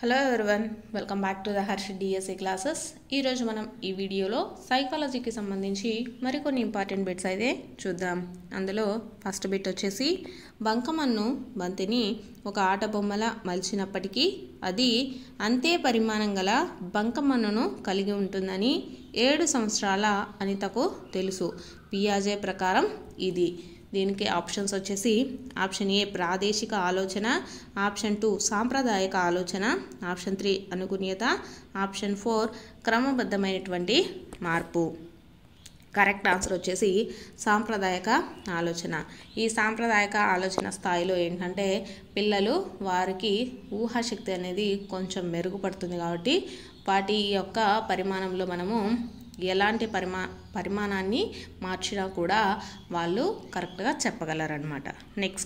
hello everyone welcome back to the Harsh DSA classes ఈరోజు మనం ఈ వీడియోలో సైకాలజీకి సంబంధించి మరికొన్ని ఇంపార్టెంట్ బిట్స్ అయితే చూద్దాం అందులో ఫస్ట్ బిట్ వచ్చేసి బంకమన్ను బంతిని ఒక ఆట బొమ్మల మలిచినప్పటికీ అది అంతే పరిమాణం గల బంకమన్నును కలిగి ఉంటుందని ఏడు సంవత్సరాల అనితకు తెలుసు పియాజే ప్రకారం ఇది దీనికి ఆప్షన్స్ వచ్చేసి ఆప్షన్ ఏ ప్రాదేశిక ఆలోచన ఆప్షన్ టూ సాంప్రదాయక ఆలోచన ఆప్షన్ త్రీ అనుగుణ్యత ఆప్షన్ ఫోర్ క్రమబద్ధమైనటువంటి మార్పు కరెక్ట్ ఆన్సర్ వచ్చేసి సాంప్రదాయక ఆలోచన ఈ సాంప్రదాయక ఆలోచన స్థాయిలో ఏంటంటే పిల్లలు వారికి ఊహాశక్తి అనేది కొంచెం మెరుగుపడుతుంది కాబట్టి వాటి యొక్క పరిమాణంలో మనము ఎలాంటి పరిమా పరిమాణాన్ని మార్చినా కూడా వాళ్ళు కరెక్ట్గా చెప్పగలరనమాట నెక్స్ట్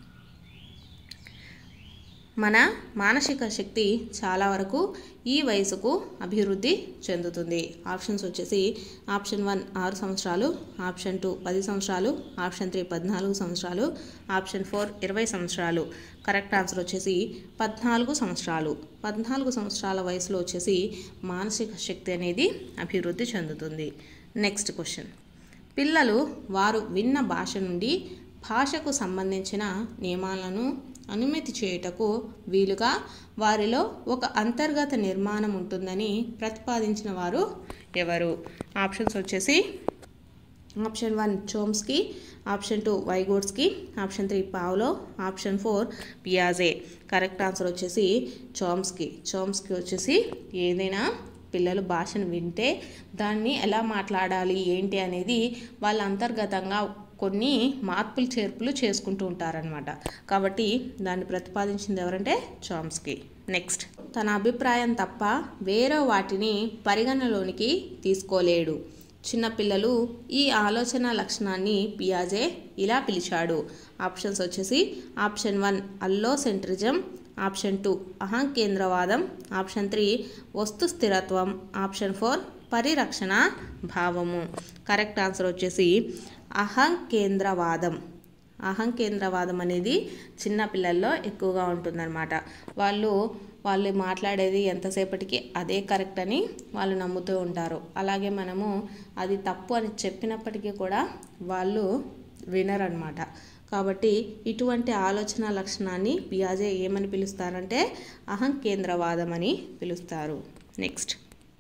మన మానసిక శక్తి చాలా వరకు ఈ వయసుకు అభివృద్ధి చెందుతుంది ఆప్షన్స్ వచ్చేసి ఆప్షన్ వన్ ఆరు సంవత్సరాలు ఆప్షన్ టూ పది సంవత్సరాలు ఆప్షన్ త్రీ పద్నాలుగు సంవత్సరాలు ఆప్షన్ ఫోర్ ఇరవై సంవత్సరాలు కరెక్ట్ ఆన్సర్ వచ్చేసి పద్నాలుగు సంవత్సరాలు పద్నాలుగు సంవత్సరాల వయసులో వచ్చేసి మానసిక శక్తి అనేది అభివృద్ధి చెందుతుంది నెక్స్ట్ క్వశ్చన్ పిల్లలు వారు విన్న భాష నుండి భాషకు సంబంధించిన నియమాలను అనుమతి చేయుటకు వీలుగా వారిలో ఒక అంతర్గత నిర్మాణం ఉంటుందని ప్రతిపాదించిన వారు ఎవరు ఆప్షన్స్ వచ్చేసి option one Chomsky option two Vygotsky option three Pavlov option four పియాజే కరెక్ట్ ఆన్సర్ వచ్చేసి చోమ్స్కి చోమ్స్కి వచ్చేసి ఏదైనా పిల్లలు భాషను వింటే దాన్ని ఎలా మాట్లాడాలి ఏంటి అనేది వాళ్ళ అంతర్గతంగా కొన్ని మార్పులు చేర్పులు చేసుకుంటూ ఉంటారనమాట కాబట్టి దాన్ని ప్రతిపాదించింది ఎవరంటే చామ్స్కి నెక్స్ట్ తన అభిప్రాయం తప్ప వేరే వాటిని పరిగణలోనికి తీసుకోలేడు చిన్నపిల్లలు ఈ ఆలోచన లక్షణాన్ని పియాజే ఇలా పిలిచాడు ఆప్షన్స్ వచ్చేసి option one allocentrism option two అహంకేంద్రవాదం ఆప్షన్ త్రీ వస్తు స్థిరత్వం ఆప్షన్ ఫోర్ పరిరక్షణ భావము కరెక్ట్ ఆన్సర్ వచ్చేసి అహంకేంద్రవాదం అహంకేంద్రవాదం అనేది చిన్నపిల్లల్లో ఎక్కువగా ఉంటుందన్నమాట వాళ్ళు వాళ్ళు మాట్లాడేది ఎంతసేపటికి అదే కరెక్ట్ అని వాళ్ళు నమ్ముతూ ఉంటారు అలాగే మనము అది తప్పు అని చెప్పినప్పటికీ కూడా వాళ్ళు వినరనమాట కాబట్టి ఇటువంటి ఆలోచన లక్షణాన్ని పియాజే ఏమని పిలుస్తారంటే అహంకేంద్రవాదం అని పిలుస్తారు నెక్స్ట్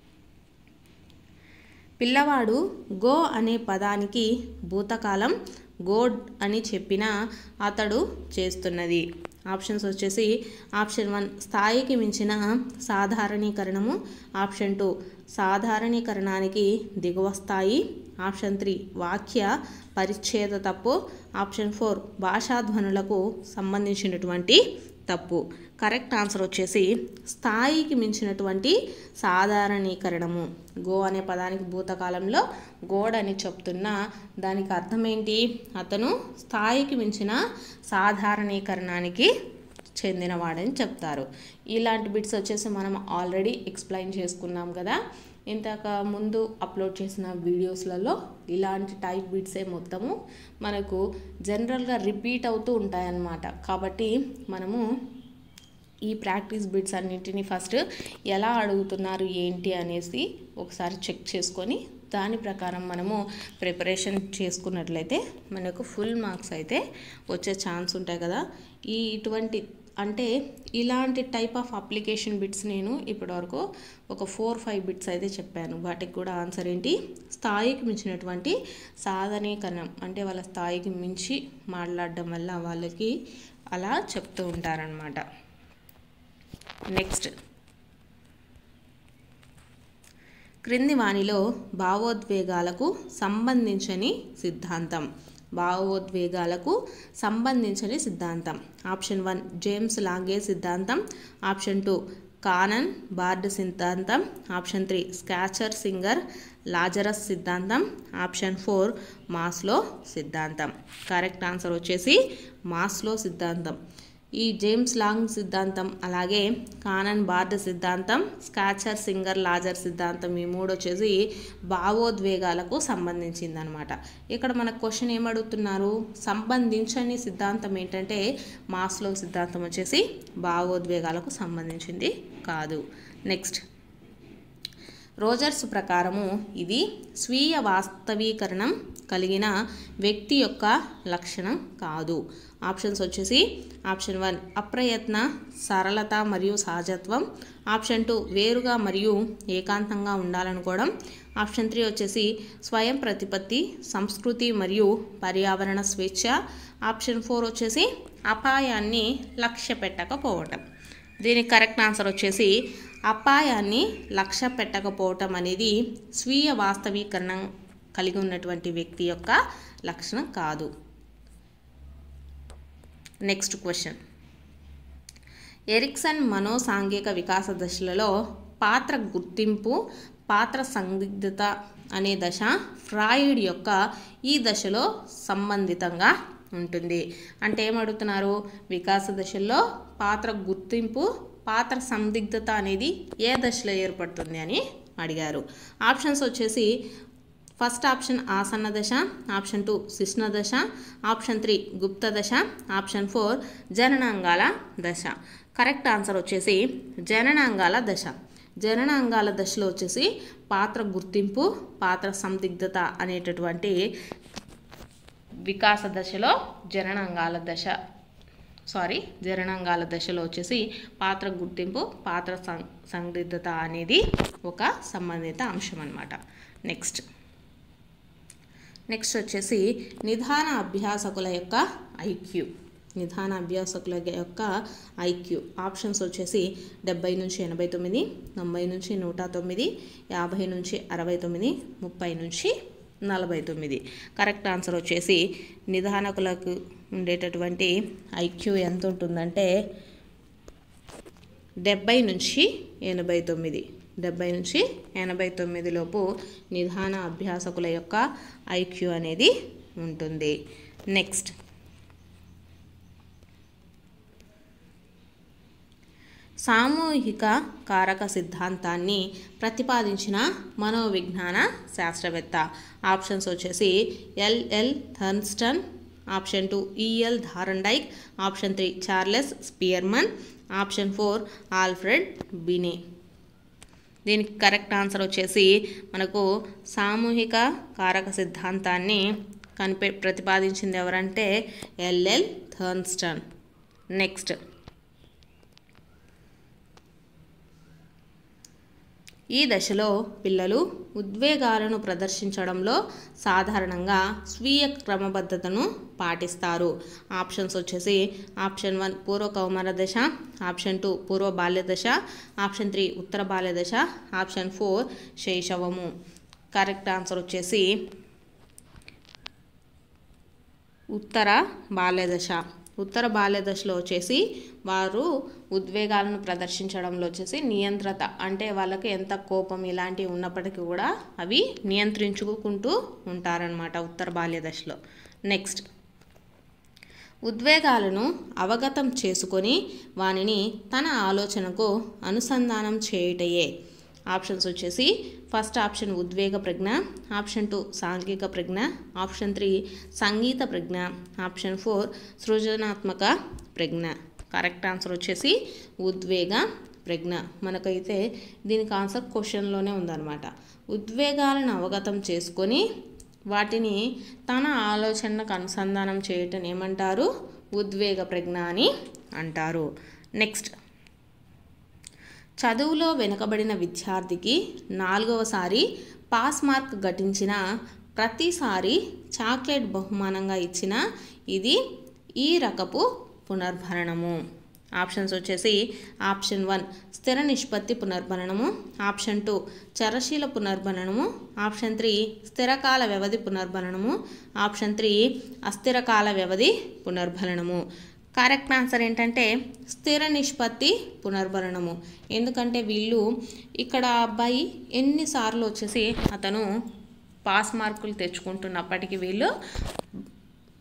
పిల్లవాడు గో అనే పదానికి భూతకాలం గోడ్ అని చెప్పిన అతడు చేస్తున్నది ఆప్షన్స్ వచ్చేసి ఆప్షన్ వన్ స్థాయికి మించిన సాధారణీకరణము ఆప్షన్ టూ సాధారణీకరణానికి దిగువ స్థాయి ఆప్షన్ త్రీ వాక్య పరిచ్ఛేద తప్పు ఆప్షన్ ఫోర్ భాషాధ్వనులకు సంబంధించినటువంటి తప్పు కరెక్ట్ ఆన్సర్ వచ్చేసి స్థాయికి మించినటువంటి సాధారణీకరణము గో అనే పదానికి భూతకాలంలో గోడ్ అని చెప్తున్నా దానికి అర్థం ఏంటి అతను స్థాయికి మించిన సాధారణీకరణానికి చెందినవాడని చెప్తారు ఇలాంటి బిట్స్ వచ్చేసి మనం ఆల్రెడీ ఎక్స్ప్లెయిన్ చేసుకున్నాం కదా ఇంతక ముందు అప్లోడ్ చేసిన వీడియోస్లలో ఇలాంటి టైప్ బిట్సే మొత్తము మనకు జనరల్గా రిపీట్ అవుతూ ఉంటాయన్నమాట కాబట్టి మనము ఈ ప్రాక్టీస్ బిట్స్ అన్నింటినీ ఫస్ట్ ఎలా అడుగుతున్నారు ఏంటి అనేసి ఒకసారి చెక్ చేసుకొని దాని ప్రకారం మనము ప్రిపరేషన్ చేసుకున్నట్లయితే మనకు ఫుల్ మార్క్స్ అయితే వచ్చే ఛాన్స్ ఉంటాయి కదా ఈ ఇటువంటి అంటే ఇలాంటి టైప్ ఆఫ్ అప్లికేషన్ బిట్స్ నేను ఇప్పటివరకు ఒక ఫోర్ ఫైవ్ బిట్స్ అయితే చెప్పాను వాటికి కూడా ఆన్సర్ ఏంటి స్థాయికి మించినటువంటి సాధనీకరణం అంటే వాళ్ళ స్థాయికి మించి మాట్లాడడం వల్ల వాళ్ళకి అలా చెప్తూ ఉంటారనమాట నెక్స్ట్ క్రింది వాణిలో భావోద్వేగాలకు సంబంధించని సిద్ధాంతం భావోద్వేగాలకు సంబంధించని సిద్ధాంతం ఆప్షన్ వన్ జేమ్స్ లాంగే సిద్ధాంతం ఆప్షన్ టూ కానన్ బార్డ్ సిద్ధాంతం option three Schachter Singer Lazarus సిద్ధాంతం ఆప్షన్ ఫోర్ మాస్లో సిద్ధాంతం కరెక్ట్ ఆన్సర్ వచ్చేసి మాస్లో సిద్ధాంతం ఈ జేమ్స్ లాంగ్ సిద్ధాంతం అలాగే కానన్ బార్డ్ సిద్ధాంతం స్కాచర్ సింగర్ లాజర్ సిద్ధాంతం ఈ మూడు వచ్చేసి భావోద్వేగాలకు సంబంధించింది అనమాట ఇక్కడ మనకు క్వశ్చన్ ఏమడుగుతున్నారు సంబంధించని సిద్ధాంతం ఏంటంటే మాస్లో సిద్ధాంతం వచ్చేసి భావోద్వేగాలకు సంబంధించింది కాదు నెక్స్ట్ రోజర్స్ ప్రకారము ఇది స్వీయ వాస్తవీకరణం కలిగిన వ్యక్తి యొక్క లక్షణం కాదు ఆప్షన్స్ వచ్చేసి ఆప్షన్ వన్ అప్రయత్న సరళత మరియు సహజత్వం ఆప్షన్ టూ వేరుగా మరియు ఏకాంతంగా ఉండాలనుకోవడం ఆప్షన్ త్రీ వచ్చేసి స్వయం ప్రతిపత్తి సంస్కృతి మరియు పర్యావరణ స్వేచ్ఛ ఆప్షన్ ఫోర్ వచ్చేసి అపాయాన్ని లక్ష్య పెట్టకపోవటం దీనికి కరెక్ట్ ఆన్సర్ వచ్చేసి అపాయాన్ని లక్ష్య పెట్టకపోవటం అనేది స్వీయ వాస్తవీకరణ కలిగి ఉన్నటువంటి వ్యక్తి యొక్క లక్షణం కాదు నెక్స్ట్ క్వశ్చన్ ఎరిక్సన్ మనోసాంఘిక వికాస దశలలో పాత్ర గుర్తింపు పాత్ర సందిగ్ధత అనే దశ ఫ్రాయిడ్ యొక్క ఈ దశలో సంబంధితంగా ఉంటుంది అంటే ఏమడుగుతున్నారు వికాస దశల్లో పాత్ర గుర్తింపు పాత్ర సందిగ్ధత అనేది ఏ దశలో ఏర్పడుతుంది అని అడిగారు ఆప్షన్స్ వచ్చేసి ఫస్ట్ ఆప్షన్ ఆసన్న దశ ఆప్షన్ టూ శిష్ణ దశ ఆప్షన్ త్రీ గుప్త దశ ఆప్షన్ ఫోర్ జననాంగాల దశ కరెక్ట్ ఆన్సర్ వచ్చేసి జననాంగాల దశ జననాంగాల దశలో వచ్చేసి పాత్ర గుర్తింపు పాత్ర సందిగ్ధత అనేటటువంటి వికాస దశలో జననాంగాల దశ సారీ జననాంగాల దశలో వచ్చేసి పాత్ర గుర్తింపు పాత్ర సం సందిగ్ధత అనేది ఒక సంబంధిత అంశం అన్నమాట నెక్స్ట్ నెక్స్ట్ వచ్చేసి నిదాన అభ్యాసకుల యొక్క ఐక్యూ నిదాన అభ్యాసకుల యొక్క ఐక్యూ ఆప్షన్స్ వచ్చేసి డెబ్బై నుంచి ఎనభై తొమ్మిది తొంభై నుంచి నూట తొమ్మిది యాభై నుంచి అరవై తొమ్మిది ముప్పై నుంచి నలభై తొమ్మిది కరెక్ట్ ఆన్సర్ వచ్చేసి నిదానకులకు ఉండేటటువంటి ఐక్యూ ఎంత ఉంటుందంటే డెబ్బై నుంచి ఎనభై తొమ్మిది డెబ్బై నుంచి ఎనభై తొమ్మిది లోపు నిదాన అభ్యాసకుల యొక్క ఐక్యూ అనేది ఉంటుంది నెక్స్ట్ సామూహిక కారక సిద్ధాంతాన్ని ప్రతిపాదించిన మనోవిజ్ఞాన శాస్త్రవేత్త ఆప్షన్స్ వచ్చేసి LL Thurstone option two EL Thorndike option three Charles Spearman option four Alfred Binet దీనికి కరెక్ట్ ఆన్సర్ వచ్చేసి మనకు సామూహిక కారక సిద్ధాంతాన్ని కనిపె ప్రతిపాదించింది ఎవరంటే ఎల్ఎల్ థర్న్స్టన్ నెక్స్ట్ ఈ దశలో పిల్లలు ఉద్వేగాలను ప్రదర్శించడంలో సాధారణంగా స్వీయ క్రమబద్ధతను పాటిస్తారు ఆప్షన్స్ వచ్చేసి ఆప్షన్ వన్ పూర్వ కౌమార దశ ఆప్షన్ టూ పూర్వ బాల్య దశ ఆప్షన్ త్రీ ఉత్తర బాల్య దశ ఆప్షన్ ఫోర్ శైశవము కరెక్ట్ ఆన్సర్ వచ్చేసి ఉత్తర బాల్య దశ ఉత్తర బాల్య దశలో వచ్చేసి వారు ఉద్వేగాలను ప్రదర్శించడంలో వచ్చేసి నియంత్రత అంటే వాళ్ళకి ఎంత కోపం ఇలాంటివి ఉన్నప్పటికీ కూడా అవి నియంత్రించుకుంటూ ఉంటారనమాట ఉత్తర బాల్య దశలో నెక్స్ట్ ఉద్వేగాలను అవగతం చేసుకొని వానిని తన ఆలోచనకు అనుసంధానం చేయుటయే ఆప్షన్స్ వచ్చేసి ఫస్ట్ ఆప్షన్ ఉద్వేగ ప్రజ్ఞ ఆప్షన్ టూ సాంఘిక ప్రజ్ఞ ఆప్షన్ త్రీ సంగీత ప్రజ్ఞ ఆప్షన్ ఫోర్ సృజనాత్మక ప్రజ్ఞ కరెక్ట్ ఆన్సర్ వచ్చేసి ఉద్వేగ ప్రజ్ఞ మనకైతే దీనికి ఆన్సర్ క్వశ్చన్లోనే ఉందన్నమాట ఉద్వేగాలను అవగతం చేసుకొని వాటిని తన ఆలోచనకు అనుసంధానం చేయటం ఏమంటారు ఉద్వేగ ప్రజ్ఞ అని అంటారు నెక్స్ట్ చదువులో వెనుకబడిన విద్యార్థికి నాలుగవసారి పాస్ మార్క్ ఘటించిన ప్రతిసారి చాక్లెట్ బహుమానంగా ఇచ్చిన ఇది ఈ రకపు పునర్భరణము ఆప్షన్స్ వచ్చేసి ఆప్షన్ వన్ స్థిర నిష్పత్తి పునర్భరణము ఆప్షన్ టూ చరశీల పునర్భరణము ఆప్షన్ త్రీ స్థిరకాల వ్యవధి పునర్భరణము ఆప్షన్ త్రీ అస్థిరకాల వ్యవధి పునర్భరణము కరెక్ట్ ఆన్సర్ ఏంటంటే స్థిర నిష్పత్తి పునర్భరణము ఎందుకంటే వీళ్ళు ఇక్కడ అబ్బాయి ఎన్నిసార్లు వచ్చేసి అతను పాస్ మార్కులు తెచ్చుకుంటున్నప్పటికీ వీళ్ళు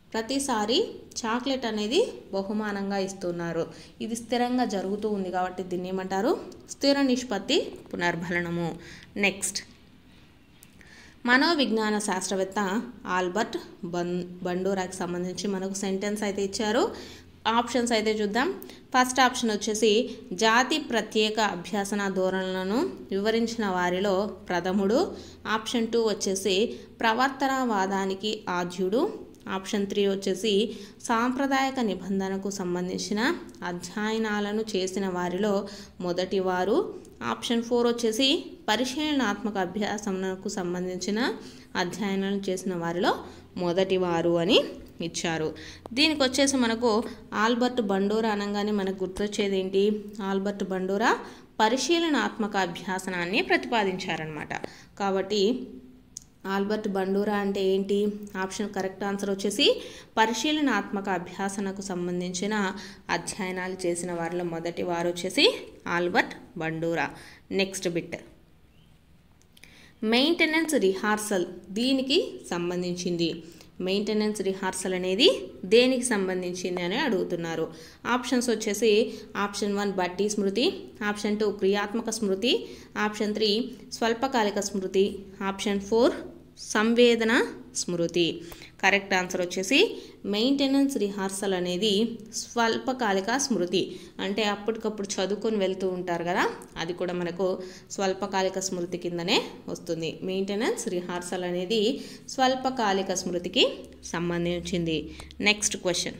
ప్రతిసారి చాక్లెట్ అనేది బహుమానంగా ఇస్తున్నారు ఇది స్థిరంగా జరుగుతూ ఉంది కాబట్టి దీన్ని ఏమంటారు స్థిర నిష్పత్తి పునర్భరణము నెక్స్ట్ మనోవిజ్ఞాన శాస్త్రవేత్త ఆల్బర్ట్ బన్ బండూరాకి సంబంధించి మనకు సెంటెన్స్ అయితే ఇచ్చారు ఆప్షన్స్ అయితే చూద్దాం ఫస్ట్ ఆప్షన్ వచ్చేసి జాతి ప్రత్యేక అభ్యాసన ధోరణులను వివరించిన వారిలో ప్రథముడు ఆప్షన్ టూ వచ్చేసి ప్రవర్తనవాదానికి ఆద్యుడు ఆప్షన్ త్రీ వచ్చేసి సాంప్రదాయక నిబంధనకు సంబంధించిన అధ్యయనాలను చేసిన వారిలో మొదటివారు ఆప్షన్ ఫోర్ వచ్చేసి పరిశీలనాత్మక అభ్యాసమునకు సంబంధించిన అధ్యయనాలు చేసిన వారిలో మొదటివారు అని ఇచ్చారు దీనికి వచ్చేసి మనకు ఆల్బర్ట్ బండోరా అనగానే మనకు గుర్తొచ్చేది ఏంటి ఆల్బర్ట్ బండోరా పరిశీలనాత్మక అభ్యాసనాన్ని ప్రతిపాదించారనమాట కాబట్టి ఆల్బర్ట్ బండూరా అంటే ఏంటి ఆప్షన్ కరెక్ట్ ఆన్సర్ వచ్చేసి పరిశీలనాత్మక అభ్యాసనకు సంబంధించిన అధ్యయనాలు చేసిన వారిలో మొదటి వారు వచ్చేసి Albert Bandura next bit maintenance rehearsal దీనికి సంబంధించింది మెయింటెనెన్స్ రిహార్సల్ అనేది దేనికి సంబంధించింది అని అడుగుతున్నారు ఆప్షన్స్ వచ్చేసి ఆప్షన్ వన్ బట్టి స్మృతి ఆప్షన్ టూ క్రియాత్మక స్మృతి ఆప్షన్ త్రీ స్వల్పకాలిక స్మృతి ఆప్షన్ ఫోర్ సంవేదన స్మృతి కరెక్ట్ ఆన్సర్ వచ్చేసి మెయింటెనెన్స్ రిహార్సల్ అనేది స్వల్పకాలిక స్మృతి అంటే అప్పటికప్పుడు చదువుకొని వెళ్తూ ఉంటారు కదా అది కూడా మనకు స్వల్పకాలిక స్మృతి కిందనే వస్తుంది మెయింటెనెన్స్ రిహార్సల్ అనేది స్వల్పకాలిక స్మృతికి సంబంధించింది నెక్స్ట్ క్వశ్చన్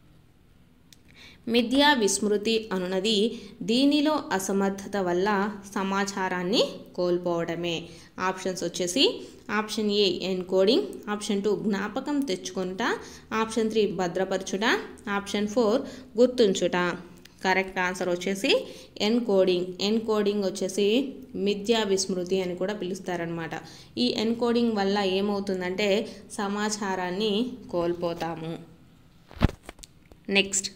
మిథ్యా విస్మృతి అనున్నది దీనిలో అసమర్థత వల్ల సమాచారాన్ని కోల్పోవడమే ఆప్షన్స్ వచ్చేసి option A encoding option two జ్ఞాపకం తెచ్చుకుంట ఆప్షన్ త్రీ భద్రపరచుట ఆప్షన్ ఫోర్ గుర్తుంచుట కరెక్ట్ ఆన్సర్ వచ్చేసి ఎన్కోడింగ్ ఎన్కోడింగ్ వచ్చేసి మిథ్యా విస్మృతి అని కూడా పిలుస్తారనమాట ఈ ఎన్కోడింగ్ వల్ల ఏమవుతుందంటే సమాచారాన్ని కోల్పోతాము నెక్స్ట్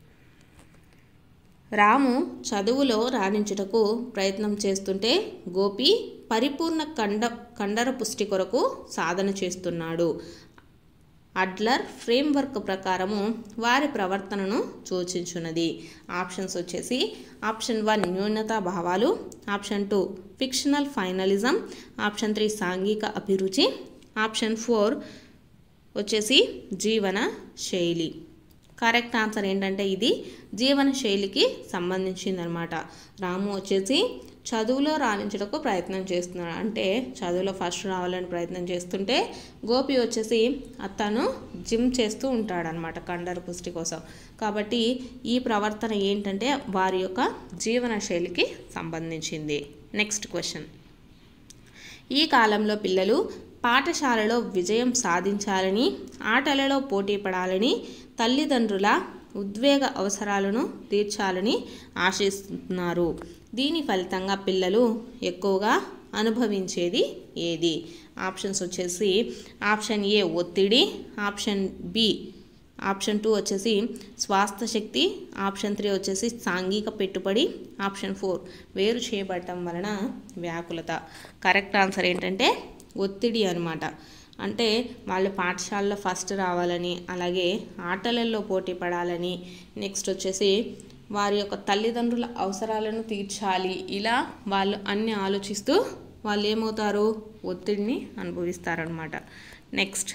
రాము చదువులో రాణించుటకు ప్రయత్నం చేస్తుంటే గోపి పరిపూర్ణ కండ కండర పుష్టి కొరకు సాధన చేస్తున్నాడు అడ్లర్ ఫ్రేమ్వర్క్ ప్రకారము వారి ప్రవర్తనను సూచించున్నది ఆప్షన్స్ వచ్చేసి ఆప్షన్ వన్ న్యూనతా భావాలు option two fictional finalism option three సాంఘిక అభిరుచి ఆప్షన్ ఫోర్ వచ్చేసి జీవన శైలి కరెక్ట్ ఆన్సర్ ఏంటంటే ఇది జీవన శైలికి సంబంధించిందనమాట రాము వచ్చేసి చదువులో రాణించడానికి ప్రయత్నం చేస్తున్నాడు అంటే చదువులో ఫస్ట్ రావాలని ప్రయత్నం చేస్తుంటే గోపి వచ్చేసి తను జిమ్ చేస్తూ ఉంటాడనమాట కండర పుష్టి కోసం కాబట్టి ఈ ప్రవర్తన ఏంటంటే వారి యొక్క జీవన శైలికి సంబంధించింది నెక్స్ట్ క్వశ్చన్ ఈ కాలంలో పిల్లలు పాఠశాలలో విజయం సాధించాలని ఆటలలో పోటీ పడాలని తల్లిదండ్రుల ఉద్వేగ అవసరాలను తీర్చాలని ఆశిస్తున్నారు దీని ఫలితంగా పిల్లలు ఎక్కువగా అనుభవించేది ఏది ఆప్షన్స్ వచ్చేసి ఆప్షన్ ఏ ఒత్తిడి ఆప్షన్ బి ఆప్షన్ టూ వచ్చేసి స్వాస్థ్య శక్తి ఆప్షన్ త్రీ వచ్చేసి సాంఘిక పెట్టుబడి ఆప్షన్ ఫోర్ వేరు చేయబడటం వలన వ్యాకులత కరెక్ట్ ఆన్సర్ ఏంటంటే ఒత్తిడి అనమాట అంటే వాళ్ళు పాఠశాలలో ఫస్ట్ రావాలని అలాగే ఆటలలో పోటీ పడాలని నెక్స్ట్ వచ్చేసి వారి యొక్క తల్లిదండ్రుల అవసరాలను తీర్చాలి ఇలా వాళ్ళు అన్ని ఆలోచిస్తూ వాళ్ళు ఏమవుతారు ఒత్తిడిని అనుభవిస్తారనమాట నెక్స్ట్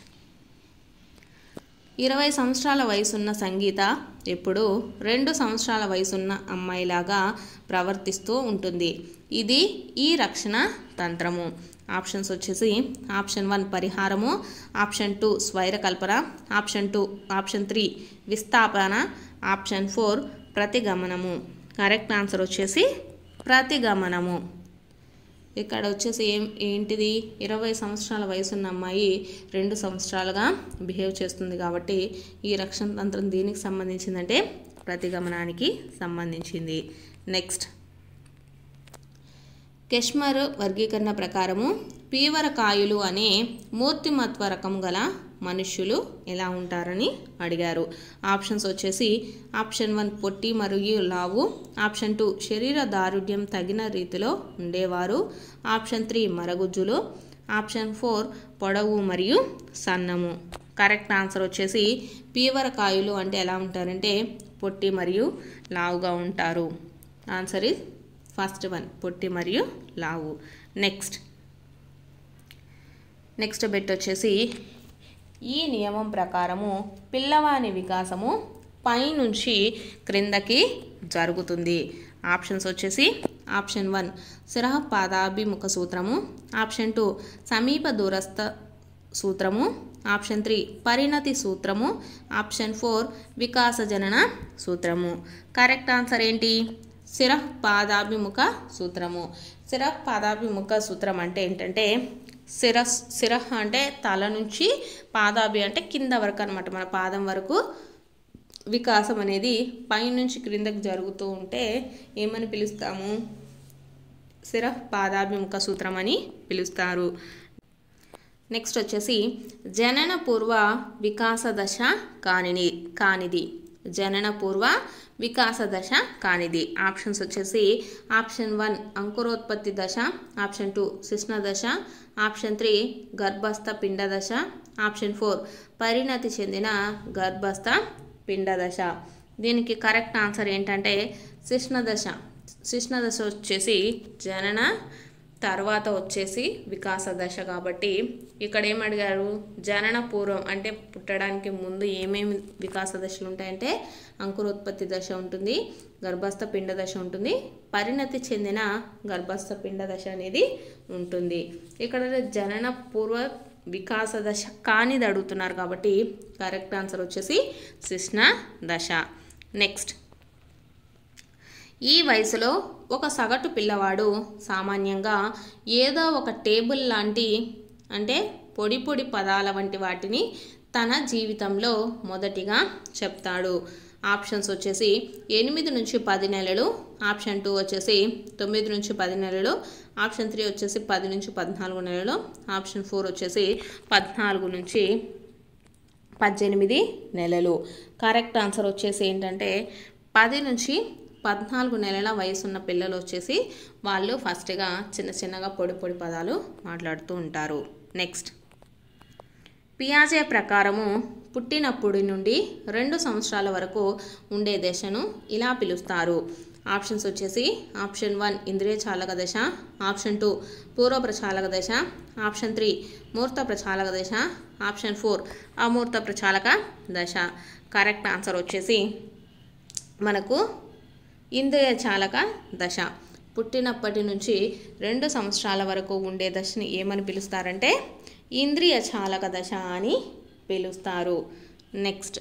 ఇరవై సంవత్సరాల వయసున్న సంగీత ఎప్పుడు రెండు సంవత్సరాల వయసున్న అమ్మాయిలాగా ప్రవర్తిస్తూ ఉంటుంది ఇది ఈ రక్షణ తంత్రము ఆప్షన్స్ వచ్చేసి ఆప్షన్ వన్ పరిహారము ఆప్షన్ టూ స్వైరకల్పన ఆప్షన్ టూ ఆప్షన్ త్రీ విస్థాపన ఆప్షన్ ఫోర్ ప్రతిగమనము కరెక్ట్ ఆన్సర్ వచ్చేసి ప్రతిగమనము ఇక్కడ వచ్చేసి ఏం ఏంటిది ఇరవై సంవత్సరాల వయసున్న అమ్మాయి రెండు సంవత్సరాలుగా బిహేవ్ చేస్తుంది కాబట్టి ఈ రక్షణ తంత్రం దీనికి సంబంధించిందంటే ప్రతిగమనానికి సంబంధించింది నెక్స్ట్ కెష్మర్ వర్గీకరణ ప్రకారము పీవరకాయులు అనే మూర్తిమత్వ రకం గల మనుష్యులు ఎలా ఉంటారని అడిగారు ఆప్షన్స్ వచ్చేసి ఆప్షన్ వన్ పొట్టి మరియు లావు ఆప్షన్ టూ శరీర దారుఢ్యం తగిన రీతిలో ఉండేవారు ఆప్షన్ త్రీ మరగుజ్జులు ఆప్షన్ ఫోర్ పొడవు మరియు సన్నము కరెక్ట్ ఆన్సర్ వచ్చేసి పీవరకాయలు అంటే ఎలా ఉంటారంటే పొట్టి మరియు లావుగా ఉంటారు ఆన్సర్ ఇస్ ఫస్ట్ వన్ పొట్టి మరియు లావు నెక్స్ట్ నెక్స్ట్ బెట్ వచ్చేసి ఈ నియమం ప్రకారము పిల్లవాని వికాసము పైనుంచి క్రిందకి జరుగుతుంది ఆప్షన్స్ వచ్చేసి ఆప్షన్ వన్ శిరః పాదాభిముఖ సూత్రము ఆప్షన్ టూ సమీప దూరస్థ సూత్రము ఆప్షన్ త్రీ పరిణతి సూత్రము ఆప్షన్ ఫోర్ వికాస జనన సూత్రము కరెక్ట్ ఆన్సర్ ఏంటి శిరః పాదాభిముఖ సూత్రము శిరః పాదాభిముఖ సూత్రం అంటే ఏంటంటే శిరస్ శిరః అంటే తల నుంచి పాదాభి అంటే కింద వరకు అనమాట మన పాదం వరకు వికాసం అనేది పైనుంచి క్రిందకి జరుగుతూ ఉంటే ఏమని పిలుస్తాము శిరః పాదాభిముఖ సూత్రం అని పిలుస్తారు నెక్స్ట్ వచ్చేసి జనన పూర్వ వికాస దశ కానిని కానిది జనన పూర్వ వికాస దశ కానిది ఆప్షన్స్ వచ్చేసి ఆప్షన్ వన్ అంకురోత్పత్తి దశ ఆప్షన్ టూ శిష్ణ దశ ఆప్షన్ త్రీ గర్భస్థ పిండ దశ ఆప్షన్ ఫోర్ పరిణతి చెందిన గర్భస్థ పిండ దశ దీనికి కరెక్ట్ ఆన్సర్ ఏంటంటే శిష్ణ దశ శిష్ణ దశ వచ్చేసి జనన తర్వాత వచ్చేసి వికాస దశ కాబట్టి ఇక్కడ ఏం అడిగారు జనన పూర్వం అంటే పుట్టడానికి ముందు ఏమేమి వికాస దశలు ఉంటాయంటే అంకురోత్పత్తి దశ ఉంటుంది గర్భస్థ పిండ దశ ఉంటుంది పరిణతి చెందిన గర్భస్థ పిండ దశ అనేది ఉంటుంది ఇక్కడ జనన పూర్వ వికాస దశ కానిది అడుగుతున్నారు కాబట్టి కరెక్ట్ ఆన్సర్ వచ్చేసి శిష్ణ దశ నెక్స్ట్ ఈ వయసులో ఒక సగటు పిల్లవాడు సామాన్యంగా ఏదో ఒక టేబుల్ లాంటి అంటే పొడి పొడి పదాల వంటి వాటిని తన జీవితంలో మొదటిగా చెప్తాడు ఆప్షన్స్ వచ్చేసి ఎనిమిది నుంచి పది నెలలు ఆప్షన్ టూ వచ్చేసి తొమ్మిది నుంచి పది నెలలు ఆప్షన్ త్రీ వచ్చేసి పది నుంచి పద్నాలుగు నెలలు ఆప్షన్ ఫోర్ వచ్చేసి పద్నాలుగు నుంచి పద్దెనిమిది నెలలు కరెక్ట్ ఆన్సర్ వచ్చేసి ఏంటంటే పది నుంచి పద్నాలుగు నెలల వయసున్న పిల్లలు వచ్చేసి వాళ్ళు ఫస్ట్గా చిన్న చిన్నగా పొడి పొడి పదాలు మాట్లాడుతూ ఉంటారు నెక్స్ట్ పియాజే ప్రకారము పుట్టినప్పటి నుండి రెండు సంవత్సరాల వరకు ఉండే దశను ఇలా పిలుస్తారు ఆప్షన్స్ వచ్చేసి ఆప్షన్ వన్ ఇంద్రియ చాలక దశ ఆప్షన్ టూ పూర్వ ప్రచాలక దశ ఆప్షన్ త్రీ మూర్త ప్రచాలక దశ ఆప్షన్ ఫోర్ అమూర్త ప్రచాలక దశ కరెక్ట్ ఆన్సర్ వచ్చేసి మనకు ఇంద్రియ చాలక దశ పుట్టినప్పటి నుంచి రెండు సంవత్సరాల వరకు ఉండే దశని ఏమని పిలుస్తారంటే ఇంద్రియ చాలక దశ అని పిలుస్తారు నెక్స్ట్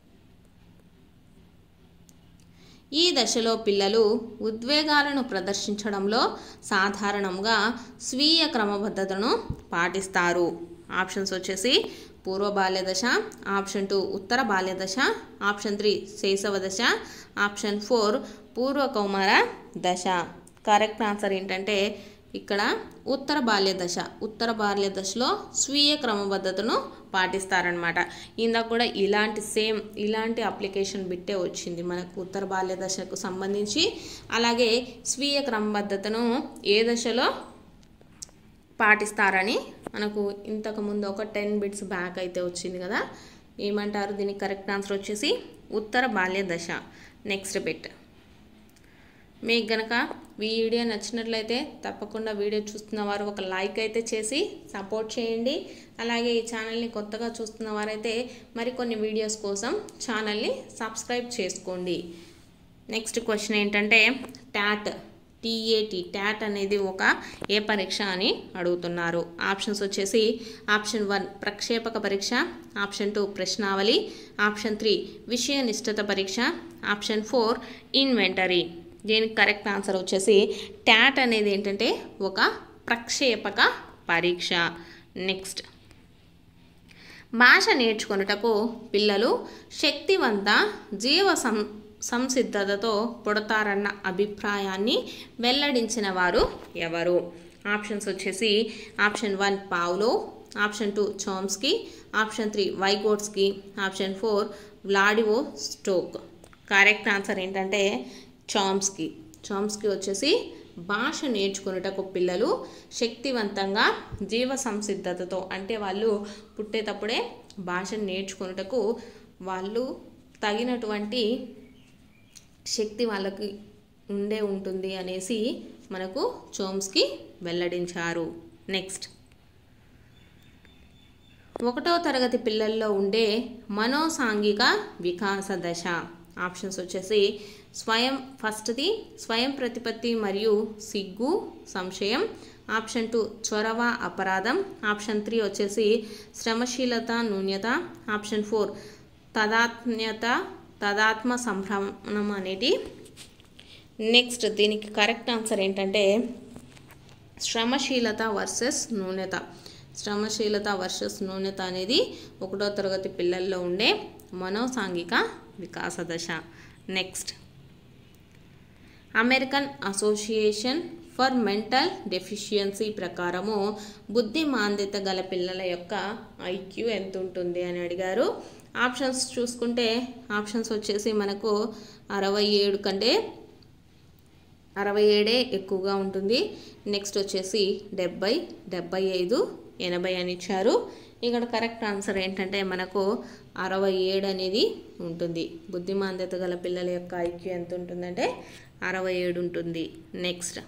ఈ దశలో పిల్లలు ఉద్వేగాలను ప్రదర్శించడంలో సాధారణంగా స్వీయ క్రమబద్ధతను పాటిస్తారు ఆప్షన్స్ వచ్చేసి పూర్వ బాల్య దశ ఆప్షన్ టూ ఉత్తర బాల్య దశ ఆప్షన్ త్రీ శైశవ దశ ఆప్షన్ ఫోర్ పూర్వ కౌమార దశ కరెక్ట్ ఆన్సర్ ఏంటంటే ఇక్కడ ఉత్తర బాల్య దశ ఉత్తర బాల్య దశలో స్వీయ క్రమబద్ధతను పాటిస్తారనమాట ఇందాక కూడా ఇలాంటి సేమ్ ఇలాంటి అప్లికేషన్ బిట్టే వచ్చింది మనకు ఉత్తర బాల్య దశకు సంబంధించి అలాగే స్వీయ క్రమబద్ధతను ఏ దశలో పాటిస్తారని మనకు ఇంతకుముందు ఒక టెన్ బిట్స్ బ్యాక్ అయితే వచ్చింది కదా ఏమంటారు దీనికి కరెక్ట్ ఆన్సర్ వచ్చేసి ఉత్తర బాల్య దశ నెక్స్ట్ బిట్ మీకు గనక వీడియో నచ్చినట్లయితే తప్పకుండా వీడియో చూస్తున్న వారు ఒక లైక్ అయితే చేసి సపోర్ట్ చేయండి అలాగే ఈ ఛానల్ని కొత్తగా చూస్తున్న వారైతే మరికొన్ని వీడియోస్ కోసం ఛానల్ని సబ్స్క్రైబ్ చేసుకోండి నెక్స్ట్ క్వశ్చన్ ఏంటంటే ట్యాట్ టీఏటి ట్యాట్ అనేది ఒక ఏ పరీక్ష అని అడుగుతున్నారు ఆప్షన్స్ వచ్చేసి ఆప్షన్ వన్ ప్రక్షేపక పరీక్ష ఆప్షన్ టూ ప్రశ్నావళి ఆప్షన్ త్రీ విషయ నిష్ఠత పరీక్ష ఆప్షన్ ఫోర్ ఇన్వెంటరీ దీనికి కరెక్ట్ ఆన్సర్ వచ్చేసి ట్యాట్ అనేది ఏంటంటే ఒక ప్రక్షేపక పరీక్ష నెక్స్ట్ భాష నేర్చుకొనుటకు పిల్లలు శక్తివంత జీవ సం సంసిద్ధతతో పుడతారన్న అభిప్రాయాన్ని వెల్లడించిన వారు ఎవరు ఆప్షన్స్ వచ్చేసి option one Pavlov option two Chomsky option three Vygotsky option four Vladivostok correct answer ఏంటంటే చామ్స్కి చామ్స్కి వచ్చేసి భాష నేర్చుకునేటకు పిల్లలు శక్తివంతంగా జీవ సంసిద్ధతతో అంటే వాళ్ళు పుట్టేటప్పుడే భాషను నేర్చుకున్నటకు వాళ్ళు తగినటువంటి శక్తి వాళ్ళకి ఉండే ఉంటుంది అనేసి మనకు చోమ్స్కి వెల్లడించారు నెక్స్ట్ ఒకటో తరగతి పిల్లల్లో ఉండే మనోసాంఘిక వికాస దశ ఆప్షన్స్ వచ్చేసి స్వయం ఫస్ట్ది స్వయం ప్రతిపత్తి మరియు సిగ్గు సంశయం ఆప్షన్ టూ చొరవ అపరాధం ఆప్షన్ త్రీ వచ్చేసి శ్రమశీలత నూన్యత ఆప్షన్ ఫోర్ తదాత్మ్యత తదాత్మ సంభ్రమణం అనేది నెక్స్ట్ దీనికి కరెక్ట్ ఆన్సర్ ఏంటంటే శ్రమశీలత వర్సెస్ నూనెత శ్రమశీలత వర్సెస్ నూనెత అనేది ఒకటో తరగతి పిల్లల్లో ఉండే మనోసాంఘిక వికాస దశ next American Association for mental deficiency ప్రకారము బుద్ధిమాంద్యత గల పిల్లల యొక్క ఐక్యూ ఎంత ఉంటుంది అని అడిగారు ఆప్షన్స్ చూసుకుంటే ఆప్షన్స్ వచ్చేసి మనకు అరవై ఏడు కంటే అరవై ఏడే ఎక్కువగా ఉంటుంది నెక్స్ట్ వచ్చేసి డెబ్బై డెబ్బై ఐదు ఎనభై అని ఇచ్చారు ఇక్కడ కరెక్ట్ ఆన్సర్ ఏంటంటే మనకు అరవై ఏడు అనేది ఉంటుంది బుద్ధిమాంద్యత గల పిల్లల యొక్క ఐక్యూ ఎంత ఉంటుందంటే అరవై ఏడు ఉంటుంది నెక్స్ట్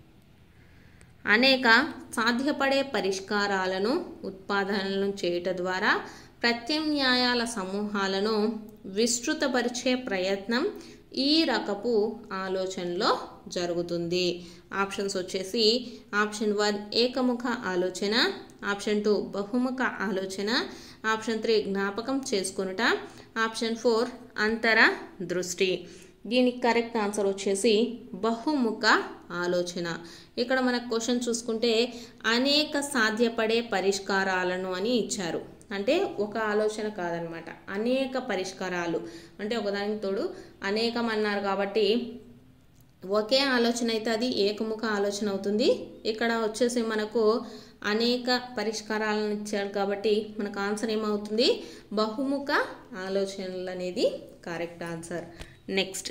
అనేక సాధ్యపడే పరిష్కారాలను ఉత్పాదనలను చేయటం ద్వారా ప్రత్యామ్నాయాల సమూహాలను విస్తృతపరిచే ప్రయత్నం ఈ రకపు ఆలోచనలో జరుగుతుంది ఆప్షన్స్ వచ్చేసి ఆప్షన్ వన్ ఏకముఖ ఆలోచన ఆప్షన్ టూ బహుముఖ ఆలోచన ఆప్షన్ త్రీ జ్ఞాపకం చేసుకొనుట ఆప్షన్ ఫోర్ అంతర దృష్టి దీనికి కరెక్ట్ ఆన్సర్ వచ్చేసి బహుముఖ ఆలోచన ఇక్కడ మనకు క్వశ్చన్ చూసుకుంటే అనేక సాధ్యపడే పరిష్కారాలను అని ఇచ్చారు అంటే ఒక ఆలోచన కాదనమాట అనేక పరిష్కారాలు అంటే ఒకదానికి తోడు అనేకం అన్నారు కాబట్టి ఒకే ఆలోచన అయితే అది ఏకముఖ ఆలోచన అవుతుంది ఇక్కడ వచ్చేసి మనకు అనేక పరిష్కారాలను ఇచ్చారు కాబట్టి మనకు ఆన్సర్ ఏమవుతుంది బహుముఖ ఆలోచనలు అనేది కరెక్ట్ ఆన్సర్ నెక్స్ట్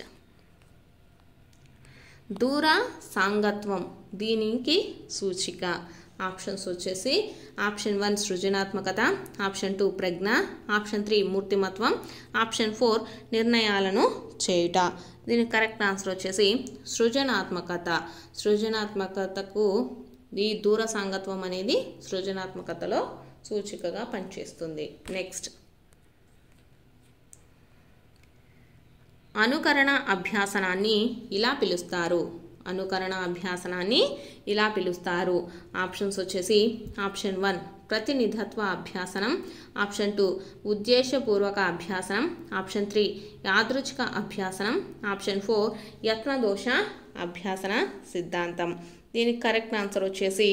దూర సాంగత్వం దీనికి సూచిక ఆప్షన్స్ వచ్చేసి ఆప్షన్ వన్ సృజనాత్మకత ఆప్షన్ టూ ప్రజ్ఞ ఆప్షన్ త్రీ మూర్తిమత్వం ఆప్షన్ ఫోర్ నిర్ణయాలను చేయుట దీనికి కరెక్ట్ ఆన్సర్ వచ్చేసి సృజనాత్మకత సృజనాత్మకతకు ఈ దూర సాంగత్వం అనేది సృజనాత్మకతలో సూచికగా పనిచేస్తుంది నెక్స్ట్ అనుకరణ అభ్యాసనాన్ని ఇలా పిలుస్తారు అనుకరణ అభ్యాసనాన్ని ఇలా పిలుస్తారు ఆప్షన్స్ వచ్చేసి ఆప్షన్ వన్ ప్రతినిధత్వ అభ్యాసనం ఆప్షన్ టూ ఉద్దేశపూర్వక అభ్యాసనం ఆప్షన్ త్రీ యాదృచ్ఛిక అభ్యాసనం ఆప్షన్ ఫోర్ యత్నదోష అభ్యాసన సిద్ధాంతం దీనికి కరెక్ట్ ఆన్సర్ వచ్చేసి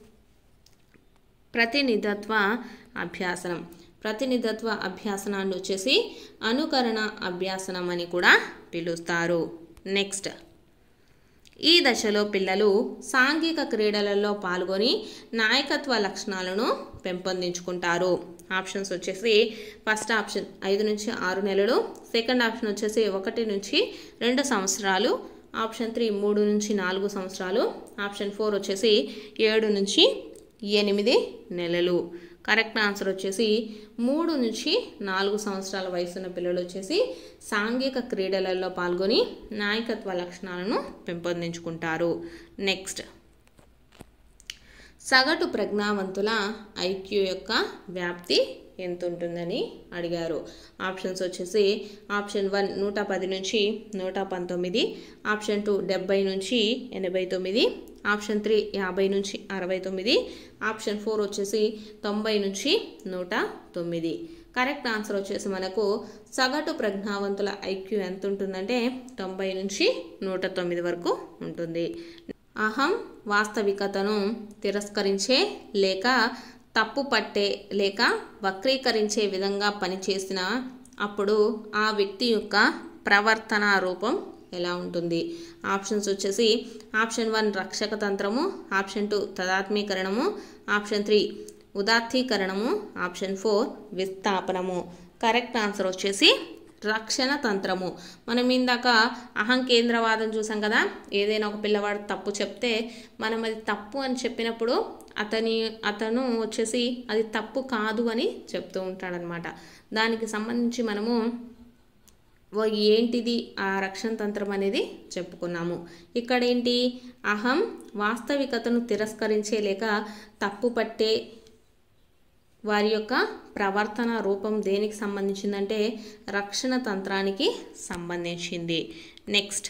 ప్రతినిధత్వ అభ్యాసనం ప్రతినిధత్వ అభ్యాసనాన్ని వచ్చేసి అనుకరణ అభ్యాసనం అని కూడా పిలుస్తారు నెక్స్ట్ ఈ దశలో పిల్లలు సాంఘిక క్రీడలలో పాల్గొని నాయకత్వ లక్షణాలను పెంపొందించుకుంటారు ఆప్షన్స్ వచ్చేసి ఫస్ట్ ఆప్షన్ ఐదు నుంచి ఆరు నెలలు సెకండ్ ఆప్షన్ వచ్చేసి ఒకటి నుంచి రెండు సంవత్సరాలు ఆప్షన్ త్రీ మూడు నుంచి నాలుగు సంవత్సరాలు ఆప్షన్ ఫోర్ వచ్చేసి ఏడు నుంచి ఎనిమిది నెలలు కరెక్ట్ ఆన్సర్ వచ్చేసి మూడు నుంచి నాలుగు సంవత్సరాల వయసున్న పిల్లలు వచ్చేసి సాంఘిక క్రీడలలో పాల్గొని నాయకత్వ లక్షణాలను పెంపొందించుకుంటారు నెక్స్ట్ సగటు ప్రజ్ఞావంతుల ఐక్యూ యొక్క వ్యాప్తి ఎంత ఉంటుందని అడిగారు ఆప్షన్స్ వచ్చేసి ఆప్షన్ వన్ నూట పది నుంచి నూట పంతొమ్మిది ఆప్షన్ టూ డెబ్బై నుంచి ఎనభై తొమ్మిది ఆప్షన్ త్రీ యాభై నుంచి అరవై తొమ్మిది ఆప్షన్ ఫోర్ వచ్చేసి తొంభై నుంచి నూట తొమ్మిది కరెక్ట్ ఆన్సర్ వచ్చేసి మనకు సగటు ప్రజ్ఞావంతుల ఐక్యూ ఎంత ఉంటుందంటే తొంభై నుంచి నూట తొమ్మిది వరకు ఉంటుంది అహం వాస్తవికతను తిరస్కరించే లేక తప్పు పట్టే లేక వక్రీకరించే విధంగా పనిచేసిన అప్పుడు ఆ వ్యక్తి యొక్క ప్రవర్తన రూపం ఎలా ఉంటుంది ఆప్షన్స్ వచ్చేసి ఆప్షన్ వన్ రక్షక తంత్రము ఆప్షన్ టూ తదాత్మీకరణము ఆప్షన్ త్రీ ఉదాత్తీకరణము ఆప్షన్ ఫోర్ విస్థాపనము కరెక్ట్ ఆన్సర్ వచ్చేసి రక్షణ తంత్రము మనం ఇందాక అహం కేంద్రవాదం చూసాం కదా ఏదైనా ఒక పిల్లవాడు తప్పు చెప్తే మనం అది తప్పు అని చెప్పినప్పుడు అతని అతను వచ్చేసి అది తప్పు కాదు అని చెప్తూ ఉంటాడనమాట దానికి సంబంధించి మనము ఓ ఏంటిది ఆ రక్షణ తంత్రం అనేది చెప్పుకున్నాము ఇక్కడ ఏంటి అహం వాస్తవికతను తిరస్కరించే లేక తప్పు పట్టే వారి యొక్క ప్రవర్తన రూపం దేనికి సంబంధించిందంటే రక్షణ తంత్రానికి సంబంధించింది next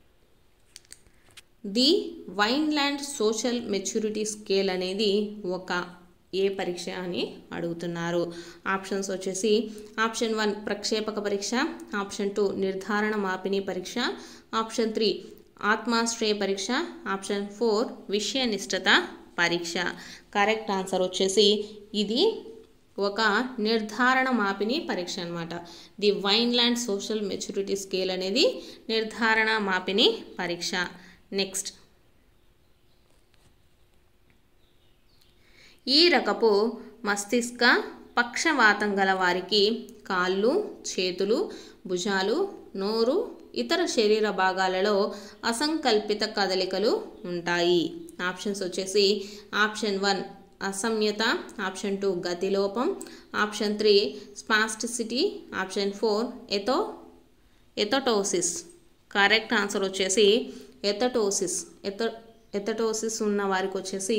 the Vineland social maturity scale అనేది ఒక ఏ పరీక్ష అని అడుగుతున్నారు ఆప్షన్స్ వచ్చేసి ఆప్షన్ వన్ ప్రక్షేపక పరీక్ష ఆప్షన్ టూ నిర్ధారణ మాపిని పరీక్ష ఆప్షన్ త్రీ ఆత్మాశ్రయ పరీక్ష ఆప్షన్ ఫోర్ విషయనిష్టత పరీక్ష కరెక్ట్ ఆన్సర్ వచ్చేసి ఇది ఒక నిర్ధారణ మాపిని పరీక్ష అనమాట the Vineland social maturity scale అనేది నిర్ధారణ మాపిని పరీక్ష నెక్స్ట్ ఈ రకపు మస్తిష్క పక్షవాతం గల వారికి కాళ్ళు చేతులు భుజాలు నోరు ఇతర శరీర భాగాలలో అసంకల్పిత కదలికలు ఉంటాయి ఆప్షన్స్ వచ్చేసి ఆప్షన్ వన్ అసమ్యత ఆప్షన్ టూ గతిలోపం option three spasticity option four ఎతో ఎథటోసిస్ కరెక్ట్ ఆన్సర్ వచ్చేసి ఎథటోసిస్ ఎథ ఎథటోసిస్ ఉన్న వారికి వచ్చేసి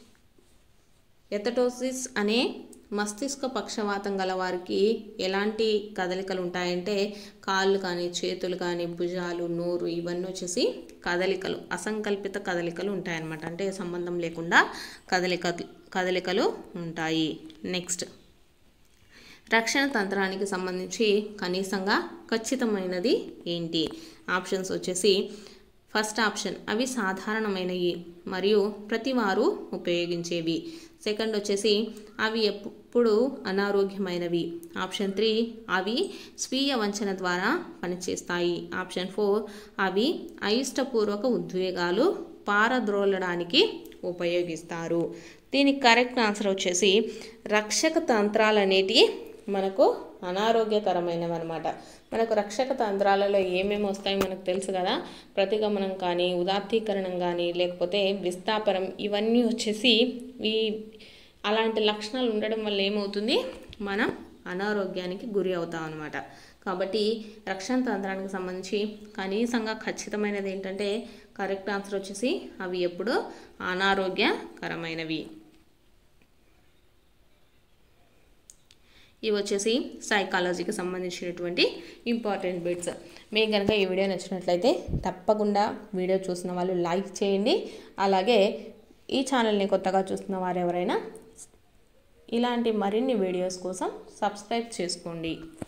ఎథటోసిస్ అనే మస్తిష్క పక్షవాతం గల వారికి ఎలాంటి కదలికలు ఉంటాయంటే కాళ్ళు కానీ చేతులు కానీ భుజాలు నోరు ఇవన్నీ వచ్చేసి కదలికలు అసంకల్పిత కదలికలు ఉంటాయన్నమాట అంటే సంబంధం లేకుండా కదలిక కదలికలు ఉంటాయి నెక్స్ట్ రక్షణ తంత్రానికి సంబంధించి కనీసంగా ఖచ్చితమైనది ఏంటి ఆప్షన్స్ వచ్చేసి ఫస్ట్ ఆప్షన్ అవి సాధారణమైనవి మరియు ప్రతివారు ఉపయోగించేవి సెకండ్ వచ్చేసి అవి ఎప్పుడు అనారోగ్యమైనవి ఆప్షన్ త్రీ అవి స్వీయ వంచన ద్వారా పనిచేస్తాయి ఆప్షన్ ఫోర్ అవి అయిష్టపూర్వక ఉద్వేగాలు పారద్రోలడానికి ఉపయోగిస్తారు దీనికి కరెక్ట్ ఆన్సర్ వచ్చేసి రక్షక తంత్రాలు అనేటి మనకు అనారోగ్యకరమైనవి అనమాట మనకు రక్షక తంత్రాలలో ఏమేమి వస్తాయి మనకు తెలుసు కదా ప్రతిగమనం కానీ ఉదాత్తీకరణం కానీ లేకపోతే విస్థాపనం ఇవన్నీ వచ్చేసి ఈ అలాంటి లక్షణాలు ఉండడం వల్ల ఏమవుతుంది మనం అనారోగ్యానికి గురి అవుతాం అనమాట కాబట్టి రక్షణ తంత్రానికి సంబంధించి కనీసంగా ఖచ్చితమైనది ఏంటంటే కరెక్ట్ ఆన్సర్ వచ్చేసి అవి ఎప్పుడు అనారోగ్యకరమైనవి ఇవి వచ్చేసి సైకాలజీకి సంబంధించినటువంటి ఇంపార్టెంట్ బిట్స్ మీకు కనుక ఈ వీడియో నచ్చినట్లయితే తప్పకుండా వీడియో చూసిన వాళ్ళు లైక్ చేయండి అలాగే ఈ ఛానల్ని కొత్తగా చూస్తున్న వారు ఎవరైనా ఇలాంటి మరిన్ని వీడియోస్ కోసం సబ్స్క్రైబ్ చేసుకోండి